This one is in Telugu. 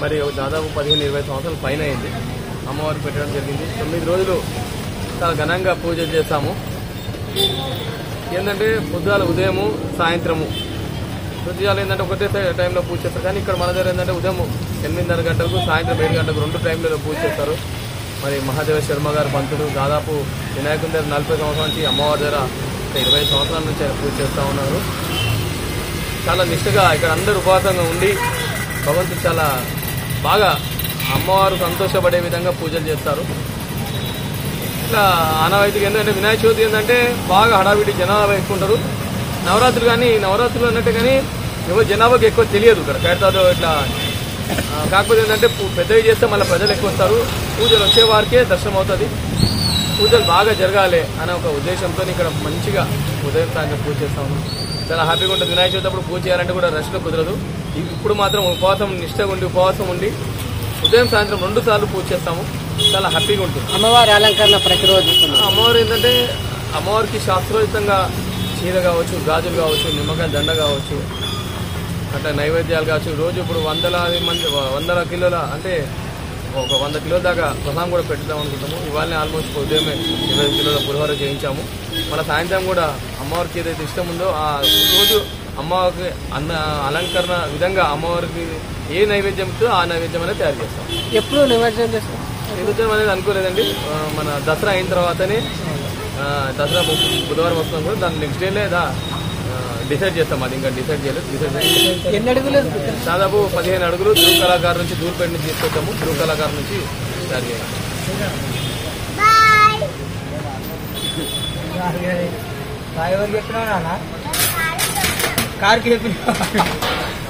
పది దాదాపు పదిహేను ఇరవై సంవత్సరాల పైన అయింది అమ్మవారికి పెట్టడం జరిగింది తొమ్మిది రోజులు చాలా ఘనంగా పూజలు చేస్తాము ఏంటంటే పొద్దుగాల ఉదయము సాయంత్రము పొద్దుగాల ఏంటంటే ఒకటే టై- టైంలో పూజ చేస్తారు కానీ ఇక్కడ మన దగ్గర ఏంటంటే ఉదయం ఎనిమిదిన్నర గంటలకు సాయంత్రం ఏడు గంటలకు రెండు టైంలలో పూజ చేస్తారు మరి మహాదేవ శర్మ గారు పంతులు దాదాపు వినాయకుని దగ్గర నలభై సంవత్సరాల నుంచి అమ్మవారి దగ్గర ఒక ఇరవై సంవత్సరాల నుంచి ఆయన పూజ చేస్తూ ఉన్నారు చాలా నిష్ఠగా ఇక్కడ అందరూ ఉపవాసంగా ఉండి భగవంతుడు చాలా బాగా అమ్మవారు సంతోషపడే విధంగా పూజలు చేస్తారు ఇట్లా ఆనవాయితీగా ఏంటంటే వినాయక చవితి ఏంటంటే బాగా హడావిడి జనాభా ఎక్కువ ఉంటారు నవరాత్రులు కానీ నవరాత్రులు అన్నట్టు కానీ ఎవరు జనాభాకి ఎక్కువ తెలియదు ఇక్కడ ఖైరతాలో ఇట్లా ఆ, కాకపోతే ఏంటంటే పూ- పెద్దవి చేస్తే మళ్ళీ ప్రజలు ఎక్కువ వస్తారు పూజలు వచ్చే వారికే దర్శనం అవుతుంది పూజలు బాగా జరగాలి అనే ఒక ఉద్దేశంతో ఇక్కడ మంచిగా ఉదయం సాయంత్రం పూజ చేస్తా ఉన్నాం చాలా హ్యాపీగా ఉంటుంది వినాయక చవితి అప్పుడు పూజ చేయాలంటే కూడా రష్లో కుదరదు ఇప్పుడు మాత్రం ఉపవాసం నిష్టగా ఉండి ఉపవాసం ఉండి ఉదయం సాయంత్రం రెండు సార్లు పూజ చేస్తాము చాలా హ్యాపీగా ఉంటుంది అమ్మవారి అలంకరణ ప్రతిరోజు ఇస్తున్నాం. అమ్మవారు ఏంటంటే అమ్మవారికి శాస్త్రోచితంగా చీర కావచ్చు గాజులు కావచ్చు నిమ్మకాయ దండ కావచ్చు అట్లా నైవేద్యాలు కావచ్చు రోజు ఇప్పుడు వందలాది మంది వందల కిలోల అంటే ఒక వంద కిలోల దాకా ప్రసాదం కూడా పెట్టుదాం అనుకుంటాము ఇవాళనే ఆల్మోస్ట్ ఉదయమే ఇరవై కిలోల పులిహోర చేయించాము మన సాయంత్రం కూడా అమ్మవారికి ఏదైతే ఇష్టం ఉందో ఆ రోజు అమ్మవారికి అన్న అలంకరణ విధంగా అమ్మవారికి ఏ నైవేద్యం ఇస్తుందో ఆ నైవేద్యం అనేది తయారు చేస్తాం ఎప్పుడు నిమజ్జనం చేస్తాం నిమజ్జనం అనేది అనుకోలేదండి ఆ, మన దసరా అయిన తర్వాతనే ఆ, దసరా బు- బుధవారం వస్తున్నాం కూడా దాని నెక్స్ట్ డే లేదా డిసైడ్ చేస్తాం అది ఇంకా డిసైడ్ చేయలేదు డిసైడ్ చేయాలి ఎన్ని అడుగులు దాదాపు పదిహేను అడుగులు ధ్రువ కళాకారు నుంచి దూర్పేట నుంచి తీసుకొచ్చాము ధ్రువ కళాకారు నుంచి తయారు చేయాలి ఎవరు చెప్పినా కార్కి చెప్పిన